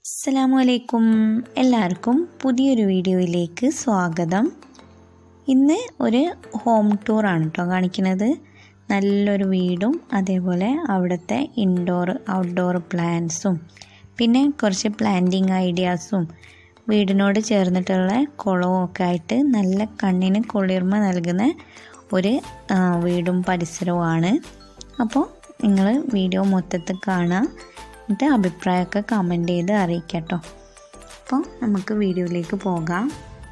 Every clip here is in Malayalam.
അസ്സലാമു അലൈക്കും എല്ലാവർക്കും പുതിയൊരു വീഡിയോയിലേക്ക് സ്വാഗതം ഇന്ന് ഒരു ഹോം ടൂറാണ് കേട്ടോ കാണിക്കുന്നത് നല്ലൊരു വീടും അതേപോലെ അവിടുത്തെ ഇൻഡോർ ഔട്ട്ഡോർ പ്ലാന്റ്സും പിന്നെ കുറച്ച് പ്ലാന്റിങ് ഐഡിയാസും വീടിനോട് ചേർന്നിട്ടുള്ള കുളവും ഒക്കെ ആയിട്ട് നല്ല കണ്ണിന് കുളിർമ നൽകുന്ന ഒരു ആ, വീടും പരിസരവുമാണ് അപ്പോൾ നിങ്ങൾ വീഡിയോ മൊത്തത്തിൽ കാണുക എന്നിട്ട് അഭിപ്രായമൊക്കെ കമൻറ്റ് ചെയ്ത് അറിയിക്കട്ടോ അപ്പോൾ നമുക്ക് വീഡിയോയിലേക്ക് പോകാം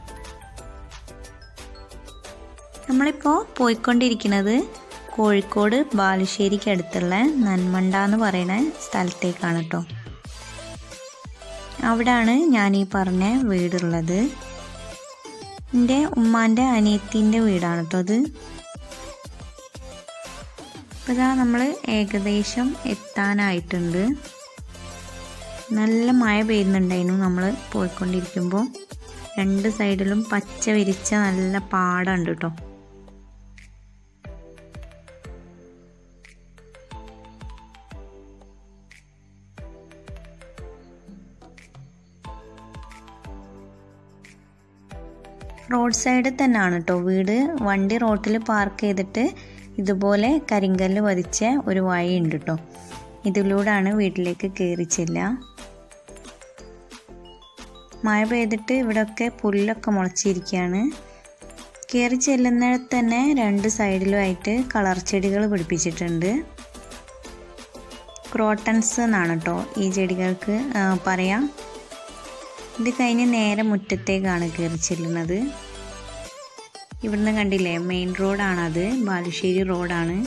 നമ്മളിപ്പോൾ പോയിക്കൊണ്ടിരിക്കുന്നത് കോഴിക്കോട് ബാലുശ്ശേരിക്ക് അടുത്തുള്ള നന്മണ്ട എന്ന് പറയുന്ന സ്ഥലത്തേക്കാണ് കേട്ടോ അവിടാണ് ഞാൻ ഈ പറഞ്ഞ വീടുള്ളത് എൻ്റെ ഉമ്മാൻ്റെ അനിയത്തിൻ്റെ വീടാണ് കേട്ടോ അത് അപ്പോൾ ഇതാ നമ്മൾ ഏകദേശം എത്താനായിട്ടുണ്ട് നല്ല മഴ പെയ്യുന്നുണ്ടായിരുന്നു നമ്മൾ പോയിക്കൊണ്ടിരിക്കുമ്പോൾ രണ്ട് സൈഡിലും പച്ച വിരിച്ച നല്ല പാടമുണ്ട് കേട്ടോ റോഡ് സൈഡിൽ തന്നെയാണ് കേട്ടോ വീട് വണ്ടി റോട്ടിൽ പാർക്ക് ചെയ്തിട്ട് ഇതുപോലെ കരിങ്കല്ല് പതിച്ച ഒരു വഴി ഉണ്ട് കേട്ടോ ഇതിലൂടെയാണ് വീട്ടിലേക്ക് കയറി ചെല്ലുക മഴ പെയ്തിട്ട് ഇവിടെയൊക്കെ പുല്ലൊക്കെ മുളച്ചിരിക്കുകയാണ് കയറി ചെല്ലുന്നിടത്ത് തന്നെ രണ്ട് സൈഡിലുമായിട്ട് കളർ ചെടികൾ പിടിപ്പിച്ചിട്ടുണ്ട് ക്രോട്ടൺസ് എന്നാണ് കേട്ടോ ഈ ചെടികൾക്ക് ആ, പറയാം ഇത് കഴിഞ്ഞ് നേരെ മുറ്റത്തേക്കാണ് കയറി ചെല്ലുന്നത് ഇവിടുന്ന് കണ്ടില്ലേ മെയിൻ റോഡാണത് ബാലുശ്ശേരി റോഡാണ്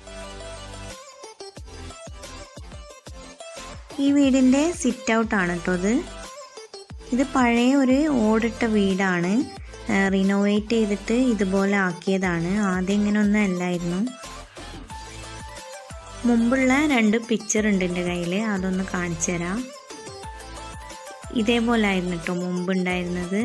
ഈ വീടിൻ്റെ സിറ്റ് ഔട്ടാണ് കേട്ടോ ഇത് ഇത് പഴയ ഒരു ഓടിട്ട വീടാണ് റിനോവേറ്റ് ചെയ്തിട്ട് ഇതുപോലെ ആക്കിയതാണ് ആദ്യം ഇങ്ങനെ ഒന്നും അല്ലായിരുന്നു മുമ്പുള്ള രണ്ട് പിക്ചർ ഉണ്ട് എൻ്റെ കയ്യിൽ അതൊന്ന് കാണിച്ചു തരാം ഇതേപോലെ ആയിരുന്നു കേട്ടോ മുമ്പ് ഉണ്ടായിരുന്നത്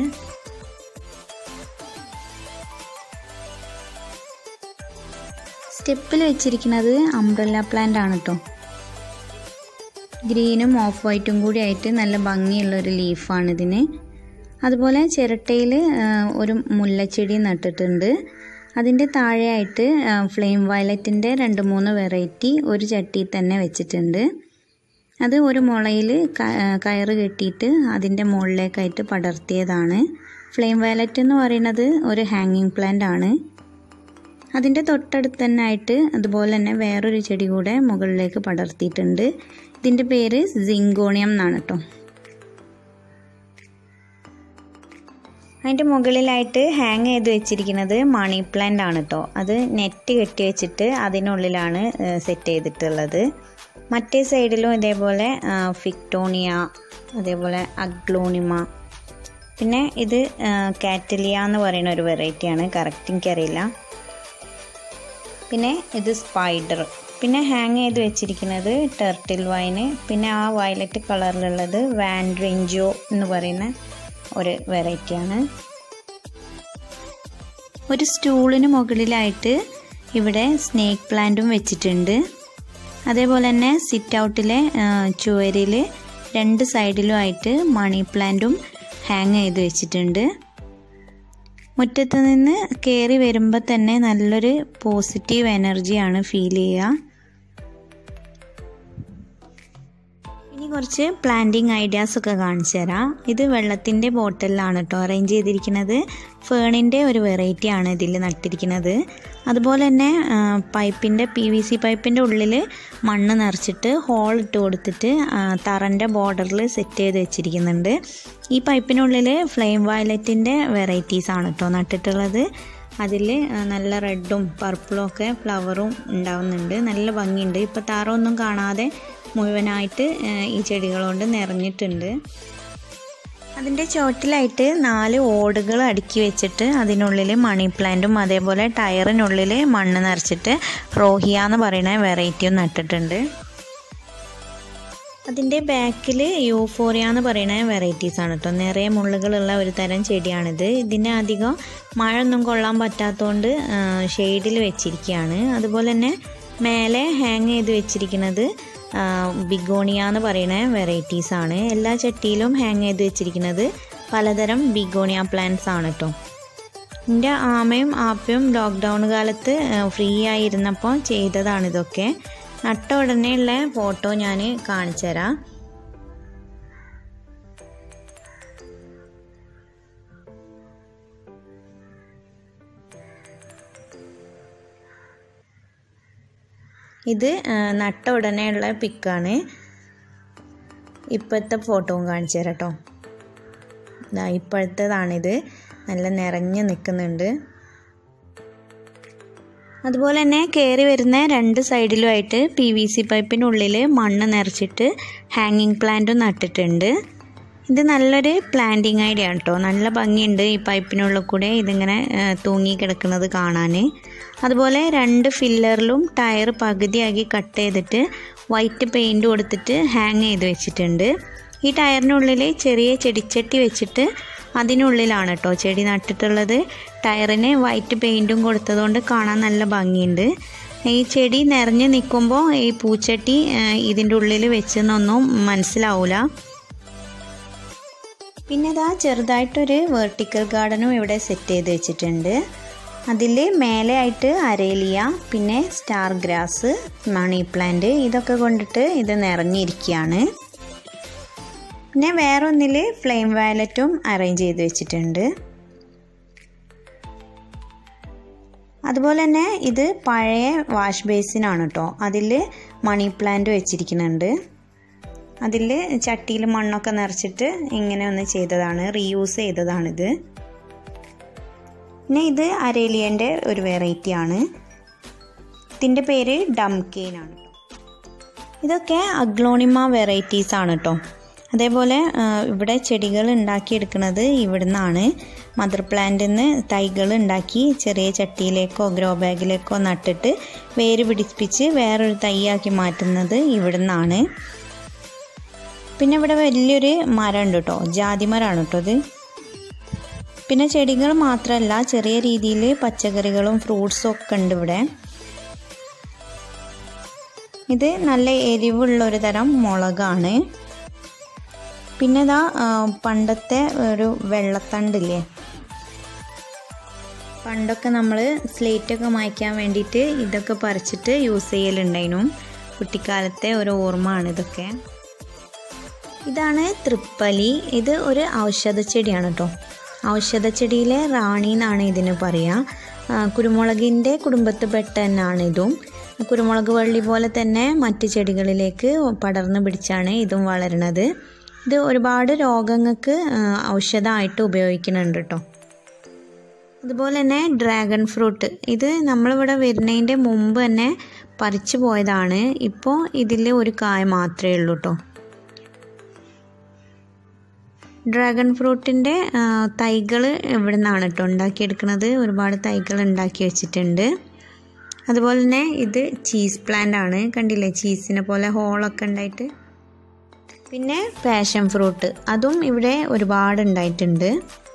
സ്റ്റെപ്പിൽ വെച്ചിരിക്കുന്നത് അംബ്രല്ല പ്ലാന്റ് ആണ് കേട്ടോ ഗ്രീനും ഓഫ് വൈറ്റും കൂടി ആയിട്ട് നല്ല ഭംഗിയുള്ള ഒരു ലീഫാണ് ഇതിന് അതുപോലെ ചിരട്ടയിൽ ഒരു മുല്ലച്ചെടി നട്ടിട്ടുണ്ട് അതിൻ്റെ താഴെയായിട്ട് ഫ്ലെയിം വയലറ്റിൻ്റെ രണ്ട് മൂന്ന് വെറൈറ്റി ഒരു ചട്ടിയിൽ തന്നെ വെച്ചിട്ടുണ്ട് അത് ഒരു മുളയിൽ കയറ് കെട്ടിയിട്ട് അതിൻ്റെ മുകളിലേക്കായിട്ട് പടർത്തിയതാണ് ഫ്ലെയിം വയലറ്റ് എന്ന് പറയുന്നത് ഒരു ഹാങ്ങിങ് പ്ലാന്റ് ആണ് അതിൻ്റെ തൊട്ടടുത്ത് തന്നെ ആയിട്ട് അതുപോലെ തന്നെ വേറൊരു ചെടി കൂടെ മുകളിലേക്ക് പടർത്തിയിട്ടുണ്ട് ഇതിൻ്റെ പേര് സിങ്കോണിയം എന്നാണ് കേട്ടോ അതിൻ്റെ മുകളിലായിട്ട് ഹാങ് ചെയ്ത് വെച്ചിരിക്കുന്നത് മണി പ്ലാന്റ് ആണ് കേട്ടോ അത് നെറ്റ് കെട്ടി വെച്ചിട്ട് അതിനുള്ളിലാണ് സെറ്റ് ചെയ്തിട്ടുള്ളത് മറ്റേ സൈഡിലും ഇതേപോലെ ഫിക്ടോണിയ അതേപോലെ അഗ്ലോണിമ പിന്നെ ഇത് കാറ്റലിയ എന്ന് പറയുന്ന ഒരു വെറൈറ്റിയാണ് കറക്റ്റ് എനിക്കറിയില്ല പിന്നെ ഇത് സ്പൈഡർ പിന്നെ ഹാങ് ചെയ്ത് വെച്ചിരിക്കുന്നത് ടെർട്ടിൽ വൈന് പിന്നെ ആ വയലറ്റ് കളറിലുള്ളത് വാൻഡ്രിഞ്ചോ എന്ന് പറയുന്ന ഒരു വെറൈറ്റിയാണ് ഒരു സ്റ്റൂളിന് മുകളിലായിട്ട് ഇവിടെ സ്നേക്ക് പ്ലാന്റും വെച്ചിട്ടുണ്ട് അതേപോലെ തന്നെ സിറ്റ് ഔട്ടിലെ ചുവരിൽ രണ്ട് സൈഡിലുമായിട്ട് മണി പ്ലാന്റും ഹാങ് ചെയ്ത് വെച്ചിട്ടുണ്ട് മുറ്റത്ത് നിന്ന് കയറി വരുമ്പോൾ തന്നെ നല്ലൊരു പോസിറ്റീവ് എനർജിയാണ് ഫീൽ ചെയ്യുക ഇനി കുറച്ച് പ്ലാന്റിങ് ഐഡിയാസ് ഒക്കെ കാണിച്ചു തരാം ഇത് വെള്ളത്തിൻ്റെ ബോട്ടിലാണ് കേട്ടോ അറേഞ്ച് ചെയ്തിരിക്കുന്നത് ഫേണിൻ്റെ ഒരു വെറൈറ്റി ആണ് ഇതിൽ നട്ടിരിക്കുന്നത് അതുപോലെ തന്നെ പൈപ്പിൻ്റെ പി വി സി പൈപ്പിൻ്റെ ഉള്ളിൽ മണ്ണ് നിറച്ചിട്ട് ഹോൾ ഇട്ട് കൊടുത്തിട്ട് തറൻ്റെ ബോർഡറിൽ സെറ്റ് ചെയ്ത് വെച്ചിരിക്കുന്നുണ്ട് ഈ പൈപ്പിനുള്ളിൽ ഫ്ലെയിം വയലറ്റിൻ്റെ വെറൈറ്റീസ് ആണ് കേട്ടോ നട്ടിട്ടുള്ളത് അതിൽ നല്ല റെഡും പർപ്പിളും ഒക്കെ ഫ്ലവറും ഉണ്ടാവുന്നുണ്ട് നല്ല ഭംഗിയുണ്ട് ഇപ്പോൾ താറൊന്നും കാണാതെ മുഴുവനായിട്ട് ഈ ചെടികൾ കൊണ്ട് നിറഞ്ഞിട്ടുണ്ട് അതിൻ്റെ ചുവട്ടിലായിട്ട് നാല് ഓടുകൾ അടുക്കി വെച്ചിട്ട് അതിനുള്ളിൽ മണി പ്ലാന്റും അതേപോലെ ടയറിനുള്ളിൽ മണ്ണ് നിറച്ചിട്ട് റോഹിയ എന്ന് പറയുന്ന വെറൈറ്റിയും നട്ടിട്ടുണ്ട് അതിൻ്റെ ബാക്കിൽ യൂഫോറിയ എന്ന് പറയുന്ന വെറൈറ്റീസ് ആണ് കേട്ടോ നിറയെ മുള്ളുകളുള്ള ഒരു തരം ചെടിയാണിത് ഇതിനെ അധികം മഴ ഒന്നും കൊള്ളാൻ പറ്റാത്തതുകൊണ്ട് ഷെയ്ഡിൽ വെച്ചിരിക്കുകയാണ് അതുപോലെ തന്നെ മേലെ ഹാങ് ചെയ്ത് വെച്ചിരിക്കുന്നത് ബിഗോണിയ എന്ന് പറയുന്ന വെറൈറ്റീസ് ആണ് എല്ലാ ചട്ടിയിലും ഹാങ് ചെയ്ത് വെച്ചിരിക്കുന്നത് പലതരം ബിഗോണിയ പ്ലാന്റ്സ് ആണ് കേട്ടോ എൻ്റെ ആമയും ആപ്പയും ലോക്ക്ഡൗൺ കാലത്ത് ഫ്രീ ആയിരുന്നപ്പോൾ ചെയ്തതാണ് ഇതൊക്കെ നട്ട ഉടനെയുള്ള ഫോട്ടോ ഞാൻ കാണിച്ചു തരാം ഇത് നട്ട ഉടനെയുള്ള പിക്കാണ് ഇപ്പോഴത്തെ ഫോട്ടോവും കാണിച്ചു തരാം കേട്ടോ ഇതാ ഇപ്പോഴത്തേതാണിത് നല്ല നിറഞ്ഞ് നിൽക്കുന്നുണ്ട് അതുപോലെ തന്നെ കയറി വരുന്ന രണ്ട് സൈഡിലുമായിട്ട് പി വി സി പൈപ്പിനുള്ളിൽ മണ്ണ് നിറച്ചിട്ട് ഹാങ്ങിങ് പ്ലാന്റും നട്ടിട്ടുണ്ട് ഇത് നല്ലൊരു പ്ലാന്റിങ് ഐഡിയ ആണ് കേട്ടോ നല്ല ഭംഗിയുണ്ട് ഈ പൈപ്പിനുള്ളിൽ കൂടെ ഇതിങ്ങനെ തൂങ്ങി കിടക്കുന്നത് കാണാൻ അതുപോലെ രണ്ട് ഫില്ലറിലും ടയർ പകുതിയാക്കി കട്ട് ചെയ്തിട്ട് വൈറ്റ് പെയിൻറ് കൊടുത്തിട്ട് ഹാങ് ചെയ്ത് വെച്ചിട്ടുണ്ട് ഈ ടയറിനുള്ളിൽ ചെറിയ ചെടിച്ചട്ടി വെച്ചിട്ട് അതിനുള്ളിലാണ് കേട്ടോ ചെടി നട്ടിട്ടുള്ളത് ടയറിന് വൈറ്റ് പെയിൻറ്റും കൊടുത്തതുകൊണ്ട് കാണാൻ നല്ല ഭംഗിയുണ്ട് ഈ ചെടി നിറഞ്ഞ് നിൽക്കുമ്പോൾ ഈ പൂച്ചട്ടി ഇതിൻ്റെ ഉള്ളിൽ വെച്ചെന്നൊന്നും മനസ്സിലാവില്ല പിന്നെ ഇതാ ചെറുതായിട്ടൊരു വെർട്ടിക്കൽ ഗാർഡനും ഇവിടെ സെറ്റ് ചെയ്ത് വെച്ചിട്ടുണ്ട് അതിൽ മേലെയായിട്ട് അരേലിയ പിന്നെ സ്റ്റാർ ഗ്രാസ് മണി പ്ലാന്റ് ഇതൊക്കെ കൊണ്ടിട്ട് ഇത് നിറഞ്ഞിരിക്കുകയാണ് പിന്നെ വേറൊന്നിൽ ഫ്ലെയിം വയലറ്റും അറേഞ്ച് ചെയ്ത് വെച്ചിട്ടുണ്ട് അതുപോലെ തന്നെ ഇത് പഴയ വാഷ് ബേസിനാണ് കേട്ടോ അതിൽ മണി പ്ലാന്റ് വെച്ചിരിക്കുന്നുണ്ട് അതിൽ ചട്ടിയിൽ മണ്ണൊക്കെ നിറച്ചിട്ട് ഇങ്ങനെ ഒന്ന് ചെയ്തതാണ് റീയൂസ് ചെയ്തതാണിത് പിന്നെ ഇത് അരേലിയൻ്റെ ഒരു വെറൈറ്റി ആണ് ഇതിൻ്റെ പേര് ഡംകെയിനാണ് ഇതൊക്കെ അഗ്ലോണിമ വെറൈറ്റീസ് ആണ് കേട്ടോ അതേപോലെ ഇവിടെ ചെടികൾ ഉണ്ടാക്കിയെടുക്കുന്നത് ഇവിടുന്നാണ് മദർ പ്ലാന്റിൽ നിന്ന് തൈകൾ ഉണ്ടാക്കി ചെറിയ ചട്ടിയിലേക്കോ ഗ്രോ ബാഗിലേക്കോ നട്ടിട്ട് വേര് പിടിപ്പിച്ച് വേറൊരു തൈയാക്കി മാറ്റുന്നത് ഇവിടുന്നാണ് പിന്നെ ഇവിടെ വലിയൊരു മരം ഉണ്ട് കേട്ടോ ജാതി മരമാണ് കേട്ടോ ഇത് പിന്നെ ചെടികൾ മാത്രമല്ല ചെറിയ രീതിയിൽ പച്ചക്കറികളും ഫ്രൂട്ട്സും ഒക്കെ ഉണ്ട് ഇവിടെ ഇത് നല്ല എരിവുള്ള ഒരു തരം മുളകാണ് പിന്നെ ഇതാ പണ്ടത്തെ ഒരു വെള്ളത്തണ്ടില്ലേ പണ്ടൊക്കെ നമ്മൾ സ്ലേറ്റൊക്കെ മായ്ക്കാൻ വേണ്ടിയിട്ട് ഇതൊക്കെ പറിച്ചിട്ട് യൂസ് ചെയ്യലുണ്ടായിരുന്നു കുട്ടിക്കാലത്തെ ഒരു ഓർമ്മയാണ് ഇതൊക്കെ ഇതാണ് തൃപ്പലി ഇത് ഒരു ഔഷധ ചെടിയാണ് കേട്ടോ ഔഷധ ചെടിയിലെ റാണി എന്നാണ് ഇതിന് പറയുക കുരുമുളകിൻ്റെ കുടുംബത്തിൽപ്പെട്ട തന്നെയാണ് ഇതും കുരുമുളക് വള്ളി പോലെ തന്നെ മറ്റ് ചെടികളിലേക്ക് പടർന്നു പിടിച്ചാണ് ഇതും വളരുന്നത് ഇത് ഒരുപാട് രോഗങ്ങൾക്ക് ഔഷധമായിട്ട് ഉപയോഗിക്കുന്നുണ്ട് കേട്ടോ അതുപോലെ തന്നെ ഡ്രാഗൺ ഫ്രൂട്ട് ഇത് നമ്മളിവിടെ വരുന്നതിൻ്റെ മുമ്പ് തന്നെ പറിച്ചു പോയതാണ് ഇപ്പോൾ ഇതിൽ ഒരു കായ മാത്രമേ ഉള്ളൂ കേട്ടോ ഡ്രാഗൺ ഫ്രൂട്ടിൻ്റെ തൈകൾ ഇവിടെ നിന്നാണ് കേട്ടോ ഉണ്ടാക്കിയെടുക്കുന്നത് ഒരുപാട് തൈകൾ ഉണ്ടാക്കി വെച്ചിട്ടുണ്ട് അതുപോലെ തന്നെ ഇത് ചീസ് പ്ലാന്റ് ആണ് കണ്ടില്ലേ ചീസിനെ പോലെ ഹോളൊക്കെ ഉണ്ടായിട്ട് പിന്നെ പാഷൻ ഫ്രൂട്ട് അതും ഇവിടെ ഒരുപാട് ഉണ്ടായിട്ടുണ്ട്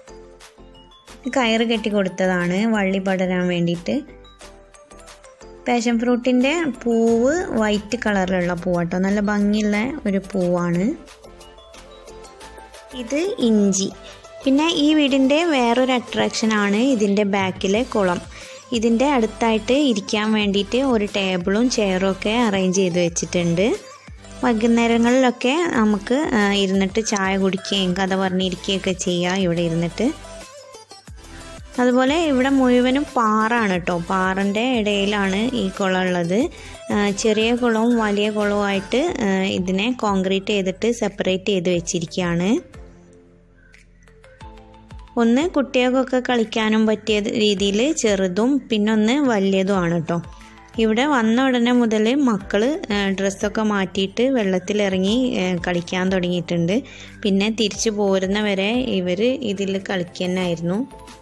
കയറ് കെട്ടി കൊടുത്തതാണ് വള്ളി പടരാൻ വേണ്ടിയിട്ട് പാഷൻ ഫ്രൂട്ടിൻ്റെ പൂവ് വൈറ്റ് കളറിലുള്ള പൂവാട്ടോ നല്ല ഭംഗിയുള്ള ഒരു പൂവാണ് ഇത് ഇഞ്ചി പിന്നെ ഈ വീടിൻ്റെ വേറൊരു അട്രാക്ഷനാണ് ഇതിൻ്റെ ബാക്കിലെ കുളം ഇതിൻ്റെ അടുത്തായിട്ട് ഇരിക്കാൻ വേണ്ടിയിട്ട് ഒരു ടേബിളും ചെയറും ഒക്കെ അറേഞ്ച് ചെയ്ത് വെച്ചിട്ടുണ്ട് വൈകുന്നേരങ്ങളിലൊക്കെ നമുക്ക് ഇരുന്നിട്ട് ചായ കുടിക്കുകയും കഥ പറഞ്ഞിരിക്കുകയൊക്കെ ചെയ്യാം ഇവിടെ ഇരുന്നിട്ട് അതുപോലെ ഇവിടെ മുഴുവനും പാറാണ് കേട്ടോ പാറൻ്റെ ഇടയിലാണ് ഈ കുളം ഉള്ളത് ചെറിയ കുളവും വലിയ കുളവുമായിട്ട് ഇതിനെ കോൺക്രീറ്റ് ചെയ്തിട്ട് സെപ്പറേറ്റ് ചെയ്ത് വെച്ചിരിക്കുകയാണ് ഒന്ന് കുട്ടികൾക്കൊക്കെ കളിക്കാനും പറ്റിയ രീതിയിൽ ചെറുതും പിന്നെ ഒന്ന് വലിയതുമാണ് കേട്ടോ ഇവിടെ വന്ന ഉടനെ മുതൽ മക്കൾ ഡ്രസ്സൊക്കെ മാറ്റിയിട്ട് വെള്ളത്തിലിറങ്ങി കളിക്കാൻ തുടങ്ങിയിട്ടുണ്ട് പിന്നെ തിരിച്ചു പോരുന്ന വരെ ഇവർ ഇതിൽ കളിക്കുന്നതായിരുന്നു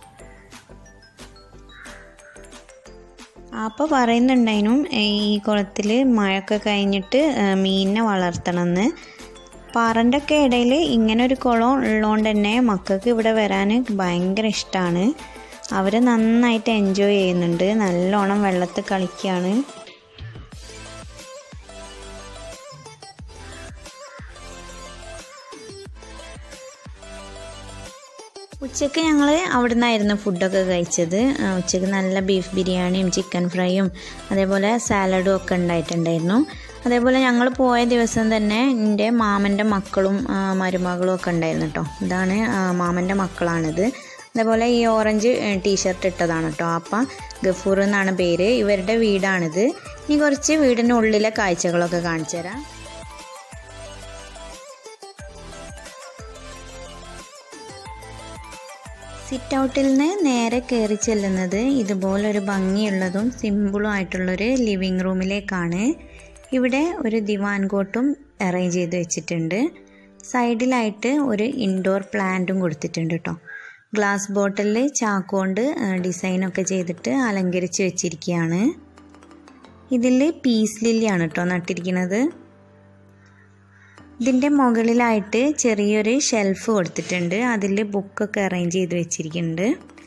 അപ്പോൾ പറയുന്നുണ്ടായിരുന്നു ഈ കുളത്തിൽ മഴയൊക്കെ കഴിഞ്ഞിട്ട് മീനിനെ വളർത്തണമെന്ന് പാറൻ്റെ ഒക്കെ ഇടയിൽ ഇങ്ങനെ ഒരു കുളം ഉള്ളതുകൊണ്ട് തന്നെ മക്കൾക്ക് ഇവിടെ വരാൻ ഭയങ്കര ഇഷ്ടമാണ് അവർ നന്നായിട്ട് എൻജോയ് ചെയ്യുന്നുണ്ട് നല്ലോണം വെള്ളത്തിൽ കളിക്കുകയാണ് ഉച്ചയ്ക്ക് ഞങ്ങൾ അവിടെ നിന്നായിരുന്നു ഫുഡൊക്കെ കഴിച്ചത് ആ, ഉച്ചയ്ക്ക് നല്ല ബീഫ് ബിരിയാണിയും ചിക്കൻ ഫ്രൈയും അതേപോലെ സാലഡും ഒക്കെ ഉണ്ടായിട്ടുണ്ടായിരുന്നു അതേപോലെ ഞങ്ങൾ പോയ ദിവസം തന്നെ എൻ്റെ മാമൻ്റെ മക്കളും ആ, മരുമകളും ഒക്കെ ഉണ്ടായിരുന്നു കേട്ടോ ഇതാണ് ആ, മാമൻ്റെ മക്കളാണിത് അതേപോലെ ഈ ഓറഞ്ച് ടീഷർട്ട് ഇട്ടതാണ് കേട്ടോ അപ്പം ഗഫൂർ എന്നാണ് പേര് ഇവരുടെ വീടാണിത് ഇനി കുറച്ച് വീടിൻ്റെ ഉള്ളിലെ കാഴ്ചകളൊക്കെ കാണിച്ചു തരാം സിറ്റ് ഔട്ടിൽ നിന്ന് നേരെ കയറി ചെല്ലുന്നത് ഇതുപോലൊരു ഭംഗിയുള്ളതും സിമ്പിളും ആയിട്ടുള്ളൊരു ലിവിങ് റൂമിലേക്കാണ് ഇവിടെ ഒരു ദിവാൻ കോട്ടും അറേഞ്ച് ചെയ്ത് വെച്ചിട്ടുണ്ട് സൈഡിലായിട്ട് ഒരു ഇൻഡോർ പ്ലാന്റും കൊടുത്തിട്ടുണ്ട് കേട്ടോ ഗ്ലാസ് ബോട്ടിലിൽ ചാക്കുകൊണ്ട് ഡിസൈനൊക്കെ ചെയ്തിട്ട് അലങ്കരിച്ച് വെച്ചിരിക്കുകയാണ് ഇതിൽ പീസ് ലില്ലിയാണ് കേട്ടോ നട്ടിരിക്കുന്നത് ഇതിൻ്റെ മുകളിലായിട്ട് ചെറിയൊരു ഷെൽഫ് കൊടുത്തിട്ടുണ്ട് അതിൽ ബുക്കൊക്കെ അറേഞ്ച് ചെയ്ത് വെച്ചിരിക്കുന്നുണ്ട്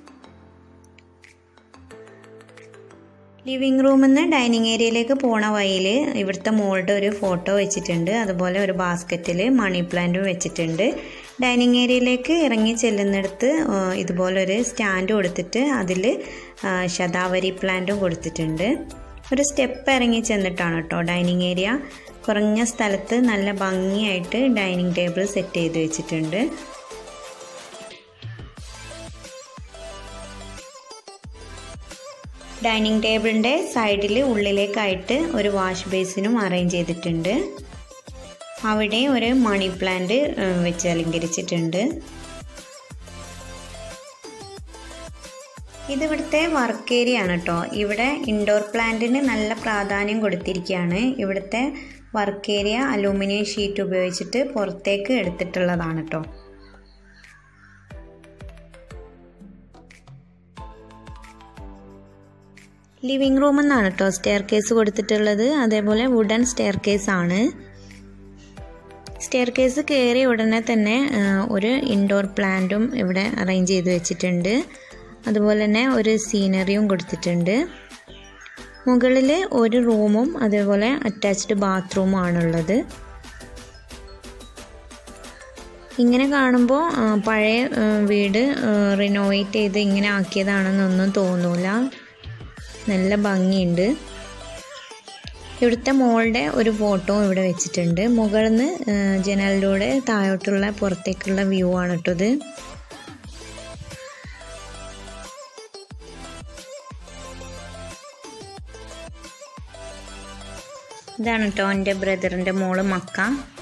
ലിവിങ് റൂമിൽ നിന്ന് ഡൈനിങ് ഏരിയയിലേക്ക് പോണ വഴിയിൽ ഇവിടുത്തെ മോളുടെ ഒരു ഫോട്ടോ വെച്ചിട്ടുണ്ട് അതുപോലെ ഒരു ബാസ്ക്കറ്റിൽ മണി പ്ലാന്റും വെച്ചിട്ടുണ്ട് ഡൈനിങ് ഏരിയയിലേക്ക് ഇറങ്ങി ചെല്ലുന്നിടത്ത് ആ, ഇതുപോലൊരു സ്റ്റാൻഡ് കൊടുത്തിട്ട് അതിൽ ശതാവരി പ്ലാന്റും കൊടുത്തിട്ടുണ്ട് ഒരു സ്റ്റെപ്പ് ഇറങ്ങി ചെന്നിട്ടാണ് കേട്ടോ ഡൈനിങ് ഏരിയ കുറഞ്ഞ സ്ഥലത്ത് നല്ല ഭംഗിയായിട്ട് ഡൈനിങ് ടേബിൾ സെറ്റ് ചെയ്ത് വെച്ചിട്ടുണ്ട് ഡൈനിങ് ടേബിളിൻ്റെ സൈഡിൽ ഉള്ളിലേക്കായിട്ട് ഒരു വാഷ് ബേസിനും അറേഞ്ച് ചെയ്തിട്ടുണ്ട് അവിടെ ഒരു മണി പ്ലാന്റ് ഏഹ്, വെച്ച് അലങ്കരിച്ചിട്ടുണ്ട് ഇത് ഇവിടുത്തെ വർക്ക് ഏരിയ ആണ് കേട്ടോ ഇവിടെ ഇൻഡോർ പ്ലാന്റിന് നല്ല പ്രാധാന്യം കൊടുത്തിരിക്കുകയാണ് ഇവിടുത്തെ വർക്ക് ഏരിയ അലൂമിനിയം ഷീറ്റ് ഉപയോഗിച്ചിട്ട് പുറത്തേക്ക് എടുത്തിട്ടുള്ളതാണ് കേട്ടോ ലിവിങ് റൂം എന്നാണ് കേട്ടോ സ്റ്റെയർ കേസ് കൊടുത്തിട്ടുള്ളത് അതേപോലെ വുഡൻ സ്റ്റെയർ കേസ് ആണ് സ്റ്റെയർ കേസ് കയറിയ ഉടനെ തന്നെ ആ, ഒരു ഇൻഡോർ പ്ലാന്റും ഇവിടെ അറേഞ്ച് ചെയ്ത് വെച്ചിട്ടുണ്ട് അതുപോലെ തന്നെ ഒരു സീനറിയും കൊടുത്തിട്ടുണ്ട് മുകളിൽ ഒരു റൂമും അതേപോലെ അറ്റാച്ച്ഡ് ബാത്റൂമും ആണുള്ളത് ഇങ്ങനെ കാണുമ്പോൾ ആ, പഴയ ആ, വീട് റിനോവേറ്റ് ചെയ്ത് ഇങ്ങനെ ആക്കിയതാണെന്നൊന്നും തോന്നൂല നല്ല ഭംഗിയുണ്ട് ഇവിടുത്തെ മോളുടെ ഒരു ഫോട്ടോ ഇവിടെ വെച്ചിട്ടുണ്ട് മുകളിൽ നിന്ന് ജനലിലൂടെ താഴോട്ടുള്ള പുറത്തേക്കുള്ള വ്യൂ ആണ് കേട്ടോ ഇത് ഇതാണ് കേട്ടോ എൻ്റെ ബ്രദറിൻ്റെ മോള് മക്ക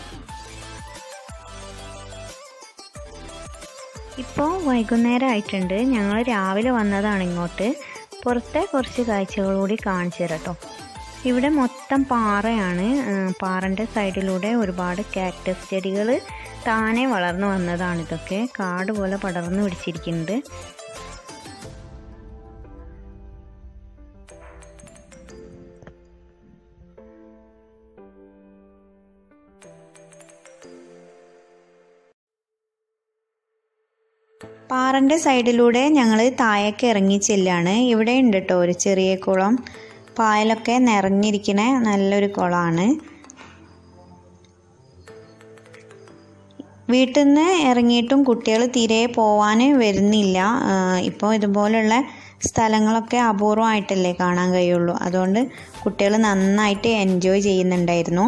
ഇപ്പോൾ വൈകുന്നേരം ആയിട്ടുണ്ട് ഞങ്ങൾ രാവിലെ വന്നതാണ് ഇങ്ങോട്ട് പുറത്തെ കുറച്ച് കാഴ്ചകൾ കൂടി കാണിച്ചു തരാം കേട്ടോ ഇവിടെ മൊത്തം പാറയാണ് ആ, പാറൻ്റെ സൈഡിലൂടെ ഒരുപാട് കാക്ടസ് ചെടികൾ താനെ വളർന്നു വന്നതാണ് ഇതൊക്കെ കാട് പോലെ പടർന്നു പിടിച്ചിരിക്കുന്നുണ്ട് പാറൻ്റെ സൈഡിലൂടെ ഞങ്ങൾ താഴേക്ക് ഇറങ്ങി ചെല്ലാണ് ഇവിടെ ഉണ്ട് കേട്ടോ ഒരു ചെറിയ കുളം പായലൊക്കെ നിറഞ്ഞിരിക്കുന്ന നല്ലൊരു കുളമാണ് വീട്ടിൽ നിന്ന് ഇറങ്ങിയിട്ടും കുട്ടികൾ തീരെ പോവാൻ വരുന്നില്ല ഇപ്പോൾ ഇതുപോലുള്ള സ്ഥലങ്ങളൊക്കെ അപൂർവമായിട്ടല്ലേ കാണാൻ കഴിയുള്ളൂ അതുകൊണ്ട് കുട്ടികൾ നന്നായിട്ട് എൻജോയ് ചെയ്യുന്നുണ്ടായിരുന്നു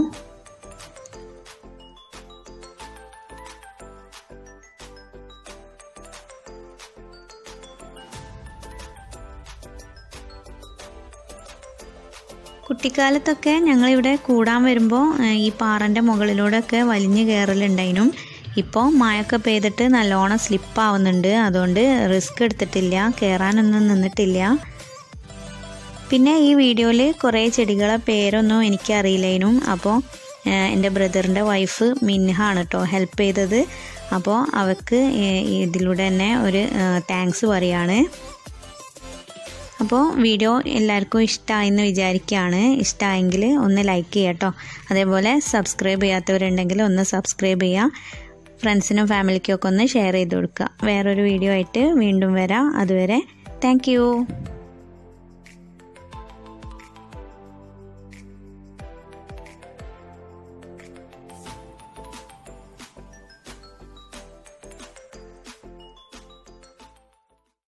കുട്ടിക്കാലത്തൊക്കെ ഞങ്ങളിവിടെ കൂടാൻ വരുമ്പോൾ ഈ പാറൻ്റെ മുകളിലൂടെയൊക്കെ വലിഞ്ഞു കയറലുണ്ടായിരുന്നു ഇപ്പോൾ മഴയൊക്കെ പെയ്തിട്ട് നല്ലോണം സ്ലിപ്പാവുന്നുണ്ട് അതുകൊണ്ട് റിസ്ക് എടുത്തിട്ടില്ല കയറാനൊന്നും നിന്നിട്ടില്ല പിന്നെ ഈ വീഡിയോയിൽ കുറേ ചെടികളെ പേരൊന്നും എനിക്കറിയില്ലേനും അപ്പോൾ എൻ്റെ ബ്രദറിൻ്റെ വൈഫ് മിൻഹ ആണ് കേട്ടോ ഹെൽപ്പ് ചെയ്തത് അപ്പോൾ അവൾക്ക് ഏഹ്, ഇതിലൂടെ തന്നെ ഒരു താങ്ക്സ് പറയാണ് അപ്പോൾ വീഡിയോ എല്ലാവർക്കും ഇഷ്ടമായെന്ന് വിചാരിക്കുകയാണ് ഇഷ്ടമായെങ്കിൽ ഒന്ന് ലൈക്ക് ചെയ്യുക കേട്ടോ അതേപോലെ സബ്സ്ക്രൈബ് ചെയ്യാത്തവരുണ്ടെങ്കിൽ ഒന്ന് സബ്സ്ക്രൈബ് ചെയ്യുക ഫ്രണ്ട്സിനും ഫാമിലിക്കും ഒക്കെ ഒന്ന് ഷെയർ ചെയ്ത് കൊടുക്കുക വേറൊരു വീഡിയോ ആയിട്ട് വീണ്ടും വരാം അതുവരെ താങ്ക്